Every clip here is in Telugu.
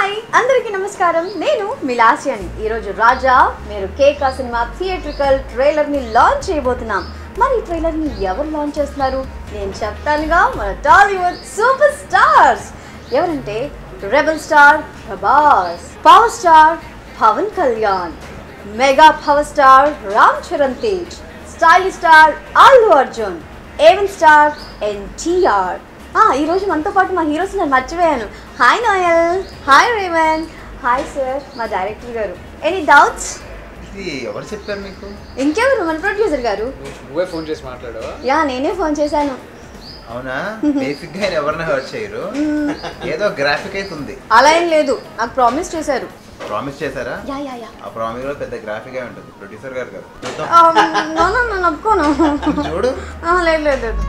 హాయ్ అందరికీ నమస్కారం నేను మిలాసియని ఈరోజు రాజా మీరు కేకా సినిమా థియేట్రికల్ ట్రైలర్ని లాంచ్ చేయబోతున్నాం మరి ఈ ట్రైలర్ని ఎవరు లాంచ్ చేస్తున్నారు నేను చెప్తానుగా మన టాలీవుడ్ సూపర్ స్టార్స్ ఎవరంటే rebel star Prabhas power star Pawan Kalyan mega power star Ram Charan Tej stylish star Allu Arjun ఏవెన్ స్టార్ ఎన్టీఆర్ ఈ రోజు మనతో పాటు మా హీరోస్ నేను మర్చిపోయాను hi Noel hi Revan hi sir మా డైరెక్టర్ గారు ఎనీ డౌట్స్ ఇది ఎవరు చెప్పారు మీకు ఇంకెవరు మన ప్రొడ్యూసర్ గారు నువ్వే ఫోన్ చేసి మాట్లాడావా యా నేనే ఫోన్ చేశాను అవునా బేసిక్ గా ఆయన ఎవరిని హర్ట్ చేయరు ఏదో గ్రాఫిక్ అయితే ఉంది అలా ఏం లేదు నాకు ప్రామిస్ చేశారు ప్రామిస్ చేశారా యా యా యా ఆ ప్రామిస్ లో పెద్ద గ్రాఫిక్ అయి ఉంటుంది ప్రొడ్యూసర్ గారు గారు చూద్దాం నో నో నో ఒప్పుకోను చూడు ఆ, లేదు లేదు లేదు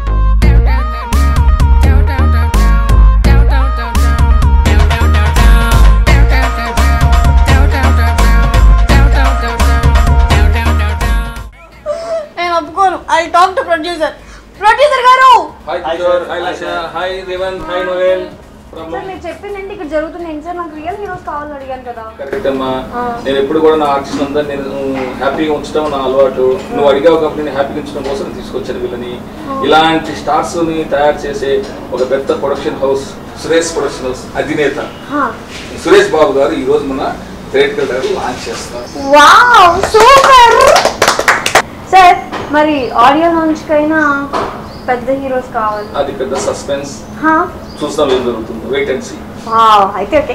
నేను ఒప్పుకోను I talk to producer producer గారు hi Kishore hi Lasha hi Revanth hi Noel sir మీరు చెప్పిందంటే ఇక్కడ జరుగుతున్నాయి సార్ నాకు రియల్ హీరోస్ కావాలని అడిగాను కదా కరెక్ట్ అమ్మా నేను ఎప్పుడు కూడా నా ఆర్టిస్ట్ అంతా నేను హ్యాపీగా ఉంచడం నా అలవాటు నువ్వు అడిగావు కాబట్టి నేను హ్యాపీగా ఉంచడం కోసం నేను తీసుకొచ్చాను వీళ్ళని ఇలాంటి స్టార్స్ ని తయారు చేసే ఒక పెద్ద production house Suresh production house అధినేత హా. సురేష్ బాబు గారు ఈ రోజు మన థియేటర్ గారు లాంచ్ చేస్తున్నారు వావ్ సూపర్ సార్ మరి ఆడియో లాంచ్కైనా పెద్ద హీరోస్ కావాలి అది పెద్ద సస్పెన్స్ హా? చూస్తాం ఏం జరుగుతుంది వెయిట్ అండ్ సీ వావ్ అయితే okay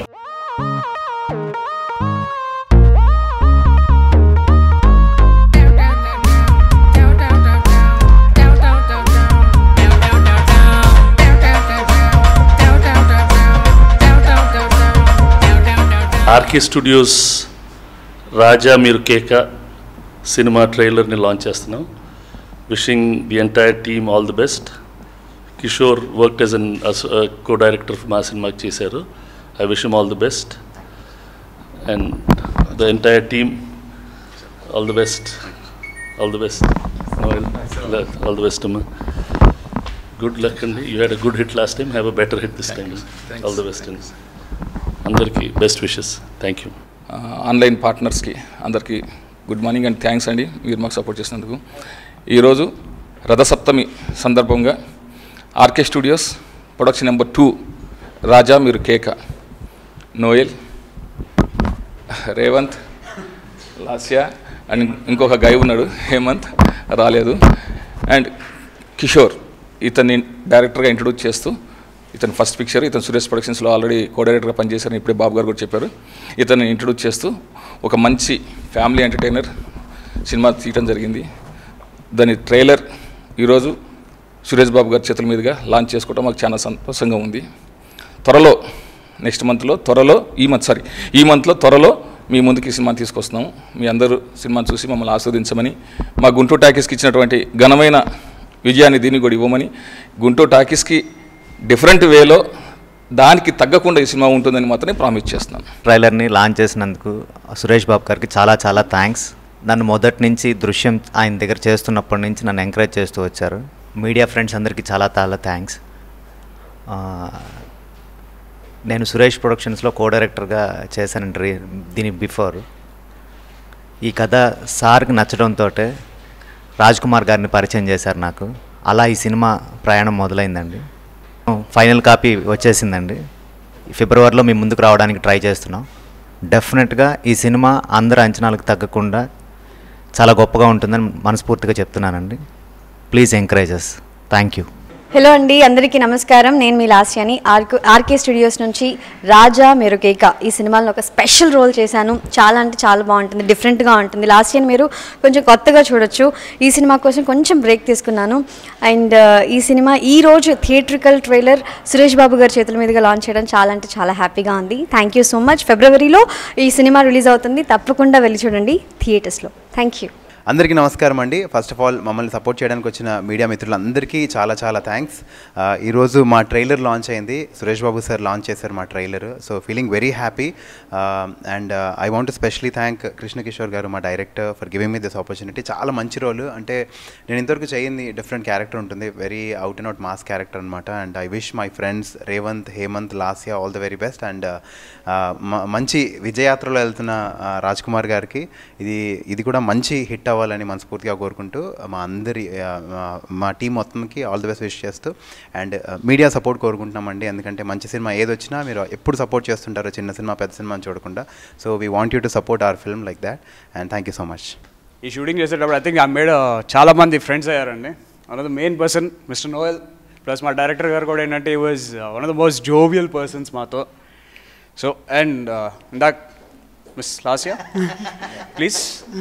RK studios Raja Meeru Keka cinema ట్రైలర్ని లాంచ్ చేస్తున్నాం wishing the entire team all the best Kishore work as an co director మా సినిమాకి చేశారు I wish all the best and the entire team all the best all the best all the best అమ్మా గుడ్ లక్ అండి you had a good hit last time have a better hit this time all the best అండి అందరికీ best wishes thank you online పార్ట్నర్స్కి అందరికీ గుడ్ మార్నింగ్ అండ్ థ్యాంక్స్ అండి మీరు మాకు సపోర్ట్ చేసినందుకు ఈరోజు రథసప్తమి సందర్భంగా RK studios production number two Raja Meeru Keka Noel Revanth Lasya and ఇంకొక గై ఉన్నాడు హేమంత్ రాలేదు అండ్ కిషోర్ ఇతన్ని డైరెక్టర్గా ఇంట్రొడ్యూస్ చేస్తూ ఇతను ఫస్ట్ పిక్చర్ ఇతను సురేష్ ప్రొడక్షన్స్లో ఆల్రెడీ కో డైరెక్టర్గా పనిచేశారని ఇప్పుడే బాబు గారు కూడా చెప్పారు ఇతన్ని ఇంట్రొడ్యూస్ చేస్తూ ఒక మంచి ఫ్యామిలీ ఎంటర్టైనర్ సినిమా తీయటం జరిగింది దాని ట్రైలర్ ఈరోజు సురేష్ బాబు గారి చేతుల మీదుగా లాంచ్ చేసుకోవడం మాకు చాలా సంతోషంగా ఉంది త్వరలో నెక్స్ట్ మంత్లో త్వరలో ఈ మంత్ సారీ ఈ మంత్లో త్వరలో మీ ముందుకి సినిమా తీసుకొస్తున్నాము మీ అందరూ సినిమాని చూసి మమ్మల్ని ఆస్వాదించమని మా గుంటూరు టాకీస్కి ఇచ్చినటువంటి ఘనమైన విజయాన్ని దీన్ని కూడా ఇవ్వమని గుంటూరు టాకీస్కి డిఫరెంట్ వేలో దానికి తగ్గకుండా ఈ సినిమా ఉంటుందని మాత్రమే ప్రామిస్ చేస్తున్నాను ట్రైలర్ని లాంచ్ చేసినందుకు సురేష్ బాబు గారికి చాలా చాలా థ్యాంక్స్ నన్ను మొదటి నుంచి దృశ్యం ఆయన దగ్గర చేస్తున్నప్పటి నుంచి నన్ను ఎంకరేజ్ చేస్తూ వచ్చారు మీడియా ఫ్రెండ్స్ అందరికీ చాలా చాలా థ్యాంక్స్ నేను సురేష్ ప్రొడక్షన్స్లో కో డైరెక్టర్గా చేశానండి రీ- దీని బిఫోర్ ఈ కథ సార్కి నచ్చడంతో రాజ్ కుమార్ గారిని పరిచయం చేశారు నాకు అలా ఈ సినిమా ప్రయాణం మొదలైందండి ఫైనల్ కాపీ వచ్చేసిందండి ఫిబ్రవరిలో మీ ముందుకు రావడానికి ట్రై చేస్తున్నాం డెఫినెట్గా ఈ సినిమా అందరి అంచనాలకు తగ్గకుండా చాలా గొప్పగా ఉంటుందని మనస్ఫూర్తిగా చెప్తున్నానండి please encourages thank you hello అండి అందరికీ నమస్కారం నేను మీ లాస్యాని ఆర్కే ఆర్కే స్టూడియోస్ నుంచి రాజా మీరు కేక ఈ సినిమాలో ఒక స్పెషల్ రోల్ చేశాను చాలా అంటే చాలా బాగుంటుంది డిఫరెంట్గా ఉంటుంది లాస్ట్ ఇయర్ మీరు కొంచెం కొత్తగా చూడొచ్చు ఈ సినిమా కోసం కొంచెం బ్రేక్ తీసుకున్నాను అండ్ ఈ సినిమా ఈ రోజు థియేట్రికల్ ట్రైలర్ సురేష్ బాబు గారి చేతుల మీదుగా లాంచ్ చేయడం చాలా అంటే చాలా హ్యాపీగా ఉంది థ్యాంక్ యూ సో మచ్ ఫిబ్రవరిలో ఈ సినిమా రిలీజ్ అవుతుంది తప్పకుండా వెళ్ళి చూడండి థియేటర్స్లో థ్యాంక్ యూ అందరికీ నమస్కారం అండి ఫస్ట్ ఆఫ్ ఆల్ మమ్మల్ని సపోర్ట్ చేయడానికి వచ్చిన మీడియా మిత్రులందరికీ చాలా చాలా థ్యాంక్స్ ఈరోజు మా ట్రైలర్ లాంచ్ అయింది సురేష్ బాబు సార్ లాంచ్ చేశారు మా trailer so feeling very happy and I want specially thank Krishna Kishore గారు మా director for giving me this opportunity చాలా మంచి రోల్ అంటే నేను ఇంతవరకు చేయింది డిఫరెంట్ క్యారెక్టర్ ఉంటుంది very out and out mass character అనమాట and I wish my friends Revanth Hemanth Lasya all the very best and మంచి విజయయాత్రలో వెళ్తున్న ఆ, రాజ్ కుమార్ గారికి ఇది ఇది కూడా మంచి హిట్ అవ్వాలని మనస్ఫూర్తిగా కోరుకుంటూ మా అందరి ఆ, మా- మా టీం మొత్తంకి ఆల్ ది బెస్ట్ విష్ చేస్తూ అండ్ మీడియా సపోర్ట్ కోరుకుంటున్నామండి ఎందుకంటే మంచి సినిమా ఏది వచ్చినా మీరు ఎప్పుడు సపోర్ట్ చేస్తుంటారో చిన్న సినిమా పెద్ద సినిమా అని చూడకుండా so we want you to support our film like that and thank you so much ఈ షూటింగ్ చేసేటప్పుడు ఐ థింక్ ఐ మేడ్ చాలా మంది ఫ్రెండ్స్ అయ్యారండి one of the main person mister Noel plus మా డైరెక్టర్ గారు కూడా ఏంటంటే ఈ was one of the most jovial persons మాతో సో అండ్ ఇందాక మిస్ లాస్యా ప్లీజ్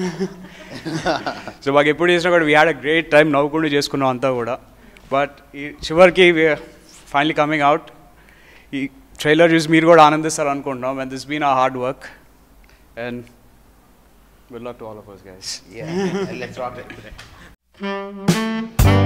సో మాకు ఎప్పుడు చేసినా కూడా we had a great time నవ్వుకుంటూ చేసుకున్నాం అంతా కూడా బట్ ఈ చివరికి ఫైనలీ కమింగ్ అవుట్ ఈ ట్రైలర్ చూసి మీరు కూడా ఆనందిస్తారు అనుకుంటున్నాం and this been a hard work and good luck to all of us guys let's rock